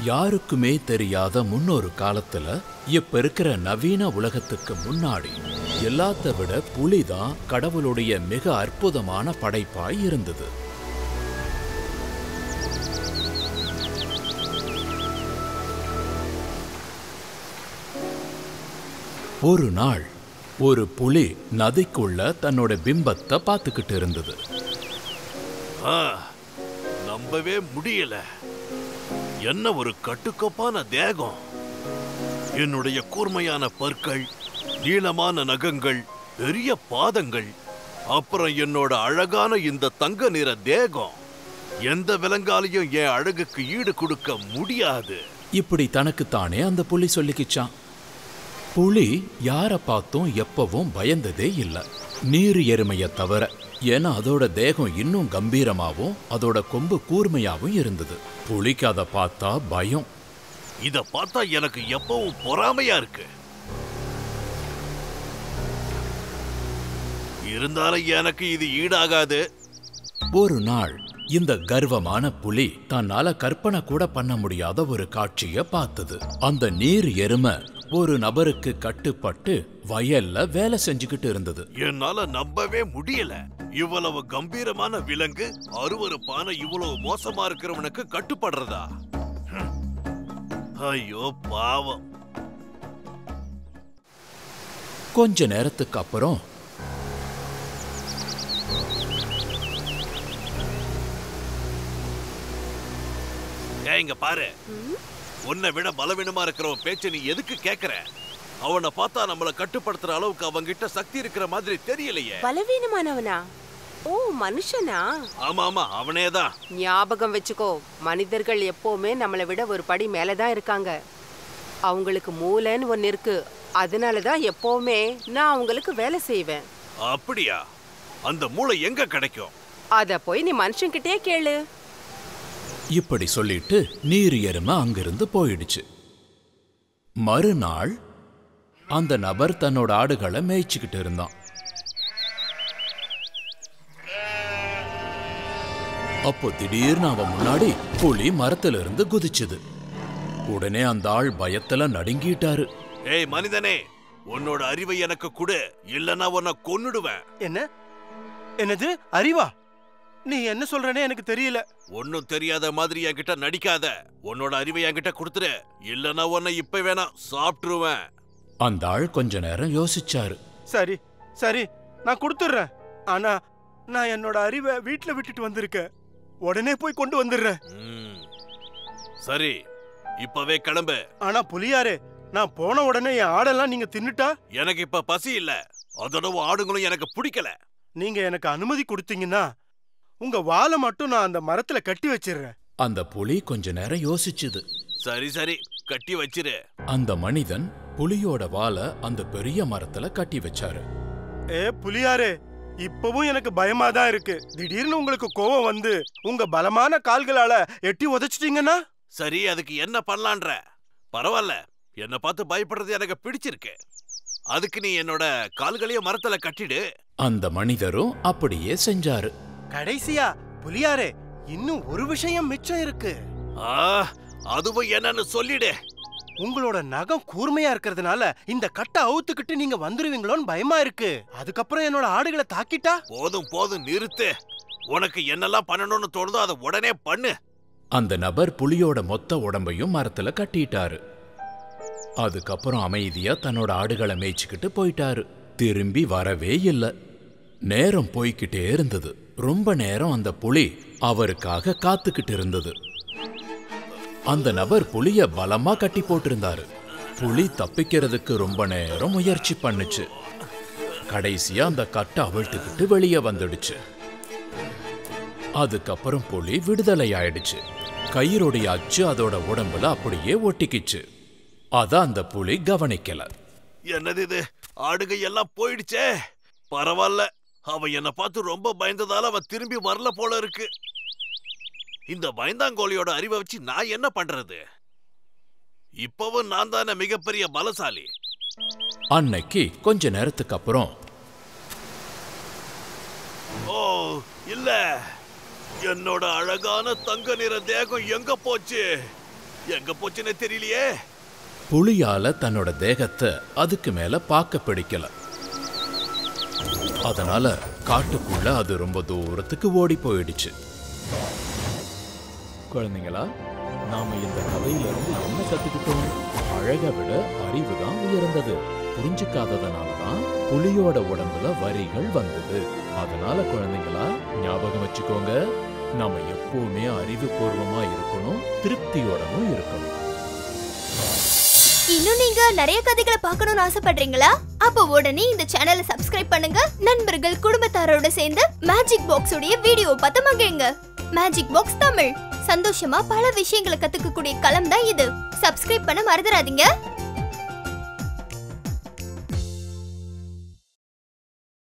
யாருக்குமே தெரியாத முன்னொரு காலத்துல இப்ப இருக்கிற நவீன உலகத்துக்கு முன்னாடி எல்லாத்த விட புலிதான் கடவுளுடைய மிக அற்புதமான படைப்பாய் இருந்தது ஒரு நாள் ஒரு புலி நதிக்குள்ள தன்னோட பிம்பத்தை பார்த்துக்கிட்டு இருந்தது ஆ, நம்பவே முடியல என்ன ஒரு கட்டுக்கோப்பான தேகம் என்னுடைய கூர்மையான பற்கள் நீளமான நகங்கள் பெரிய பாதங்கள் அப்புறம் என்னோட அழகான இந்த தங்க நிற தேகம் எந்த விலங்காலையும் என் அழகுக்கு ஈடு கொடுக்க முடியாது இப்படி தனக்குத்தானே அந்த புலி சொல்லிக்கிச்சான் புலி யாரை பார்த்தும் எப்பவும் பயந்ததே இல்ல நீர் எருமையை தவிர ஏன்னா அதோட தேகம் இன்னும் கம்பீரமாவும் அதோட கொம்பு கூர்மையாவும் இருந்தது புலிக்கு அதை பார்த்தா பயம் இத பார்த்தா எனக்கு எப்பவும் பொறாமையா இருக்கு இருந்தாலும் எனக்கு இது ஈடாகாது ஒரு நாள் இந்த கர்வமான புலி தன்னால கற்பனை கூட பண்ண முடியாத ஒரு காட்சிய பார்த்தது அந்த நீர் எருமை ஒரு நபருக்கு கட்டுப்பட்டு வயல்ல வேலை செஞ்சுக்கிட்டு இருந்தது என்னால நம்பவே முடியல இவ்வளவு கம்பீரமான விலங்கு அருவருப்பான இவ்வளவு மோசமா இருக்கிறவனுக்கு கட்டுப்படுறதா ஹம். ஐயோ பாவம் கொஞ்ச நேரத்துக்கு அப்புறம் ஏய், இங்க பாரு உன்னை விட பலவீனமா இருக்கிறவன் பேச்ச நீ எதுக்கு கேக்குற அவனை பார்த்தா நம்மள கட்டுப்படுத்துற அளவுக்கு அவன்கிட்ட சக்தி இருக்கிற மாதிரி தெரியலையே பலவீனமானவனா ஓ மனுஷனா ஆமா ஆமா அவனேதான் ஞாபகம் வச்சுக்கோ மனிதர்கள் எப்பவுமே நம்மளை விட ஒரு படி மேல தான் இருக்காங்க அவங்களுக்கு மூளைன்னு ஒன்னு இருக்கு அதனால தான் எப்பவுமே நான் அவங்களுக்கு வேலை செய்வேன் அப்படியா அந்த மூளை எங்க கிடைக்கும் அத போய் நீ மனுஷன்கிட்டயே கேளு இப்படி சொல்லிட்டு நீர் எருமை அங்கிருந்து போயிடுச்சு மறுநாள் அந்த நபர் தன்னோட ஆடுகளை மேய்ச்சிக்கிட்டு இருந்தான் அப்போ திடீர்னு அவன் முன்னாடி புலி மரத்துல இருந்து குதிச்சுது உடனே அந்த ஆள் பயத்துல நடுங்கிட்டாரு ஏய் மனிதனே உன்னோட அறிவை எனக்கு கொடு இல்லனா உன்னை கொன்னுடுவேன் என்ன என்னது அறிவா நீ என்ன சொல்றனே எனக்கு தெரியல ஒன்னும் தெரியாத மாதிரி என்கிட்ட நடிக்காத உன்னோட அறிவை என்கிட்ட கொடுத்துரு இல்லனா உன்னை இப்ப வேணா சாப்பிட்டுருவேன் அந்த ஆள் கொஞ்ச நேரம் யோசிச்சாரு சரி சரி நான் கொடுத்துட்றேன் ஆனா நான் என்னோட அறிவை வீட்ல விட்டுட்டு வந்திருக்கேன் உடனே போய் கொண்டு வந்துடுறேன் ம். சரி இப்பவே கிளம்பு ஆனா புலியாரே நான் போன உடனே என் ஆடெல்லாம் நீங்க தின்னுட்டா எனக்கு இப்ப பசி இல்ல அதோட ஆடுங்களும் எனக்கு பிடிக்கல நீங்க எனக்கு அனுமதி கொடுத்தீங்கன்னா உங்க வாலை மட்டும் நான் அந்த மரத்துல கட்டி வச்சிடுறேன் அந்த புலி கொஞ்ச நேரம் யோசிச்சுது சரி சரி கட்டி வச்சிரு அந்த மனிதன் புலியோட வாலை அந்த பெரிய மரத்துல கட்டி வச்சாரு ஏ புலியாரே இப்பவும் எனக்கு பயமா தான் இருக்கு திடீர்னு உங்களுக்கு கோவம் வந்து உங்க பலமான கால்களால எட்டி உதைச்சிட்டீங்கன்னா சரி அதுக்கு என்ன பண்ணலான்ற பரவாயில்ல என்னை பார்த்து பயப்படுறது எனக்கு பிடிச்சிருக்கு அதுக்கு நீ என்னோட கால்களையும் மரத்துல கட்டிடு அந்த மனிதரும் அப்படியே செஞ்சாரு கடைசியா புலியாரே இன்னும் ஒரு விஷயம் மிச்சம் இருக்கு ஆ அதுவும் என்னன்னு சொல்லிடு உங்களோட நகம் கூர்மையா இருக்கிறதுனால இந்த கட்டை அவுத்துக்கிட்டு நீங்க வந்துருவீங்களோன்னு பயமா இருக்கு அதுக்கப்புறம் என்னோட ஆடுகளை தாக்கிட்டா போதும் போதும் நிறுத்து உனக்கு என்னெல்லாம் பண்ணணும்னு தோணுதோ அதை உடனே பண்ணு அந்த நபர் புலியோட மொத்த உடம்பையும் மரத்துல கட்டிட்டாரு அதுக்கப்புறம் அமைதியா தன்னோட ஆடுகளை மேய்ச்சிக்கிட்டு போயிட்டாரு திரும்பி வரவே இல்லை நேரம் போய்க்கிட்டே இருந்தது ரொம்ப நேரம் அந்த புலி அவருக்காக காத்துக்கிட்டு இருந்தது அந்த நபர் புலிய பலமா கட்டி போட்டிருந்தாரு புலி தப்பிக்கிறதுக்கு ரொம்ப நேரம் முயற்சி பண்ணுச்சு கடைசியா அந்த கட்டை அவிழ்த்துக்கிட்டு வெளியே வந்துடுச்சு அதுக்கப்புறம் புலி விடுதலை ஆயிடுச்சு கயிறுடைய அச்சு அதோட உடம்புல அப்படியே ஒட்டிக்கிச்சு அத அந்த புலி கவனிக்கல என்னது இது ஆடுகை எல்லாம் போயிடுச்சே பரவாயில்ல அவன் என்னை பார்த்து ரொம்ப பயந்ததால அவன் திரும்பி வரல போல இருக்கு இந்த பயந்தாங்கோலியோட அறிவை வச்சு நான் என்ன பண்றது இப்பவும் நான் தானே மிகப்பெரிய பலசாலி அன்னைக்கு கொஞ்ச நேரத்துக்கு அப்புறம் ஓ இல்ல என்னோட அழகான தங்க நிற தேகம் எங்க போச்சு எங்க போச்சுன்னு தெரியலையே புலியால தன்னோட தேகத்தை அதுக்கு மேல பார்க்க பிடிக்கல அதனால காட்டுக்குள்ள அது ரொம்ப தூரத்துக்கு ஓடி போயிடுச்சு குழந்தைங்களா நாம இந்த கதையில இருந்து என்ன கத்துக்கிட்டோம் அழகை விட அறிவு தான் உயர்ந்தது புரிஞ்சுக்காததுனால தான் புலியோட உடம்புல வரிகள் வந்தது அதனால குழந்தைங்களா ஞாபகம் வச்சுக்கோங்க நாம எப்பவுமே அறிவுபூர்வமா இருக்கணும் திருப்தியோடவும் இருக்கணும் இன்னும் நீங்க நிறைய கதைகளை பார்க்கணும்னு ஆசைப்படுறீங்களா அப்போ உடனே இந்த சேனலை சப்ஸ்கிரைப் பண்ணுங்க நண்பர்கள் குடும்பத்தாரோட சேர்ந்து மேஜிக் பாக்ஸ் உடைய வீடியோ பார்த்து மகிழுங்க மேஜிக் பாக்ஸ் தமிழ் சந்தோஷமா பல விஷயங்களை கத்துக்கக்கூடிய களம் தான் இது சப்ஸ்கிரைப் பண்ண மறந்துடாதீங்க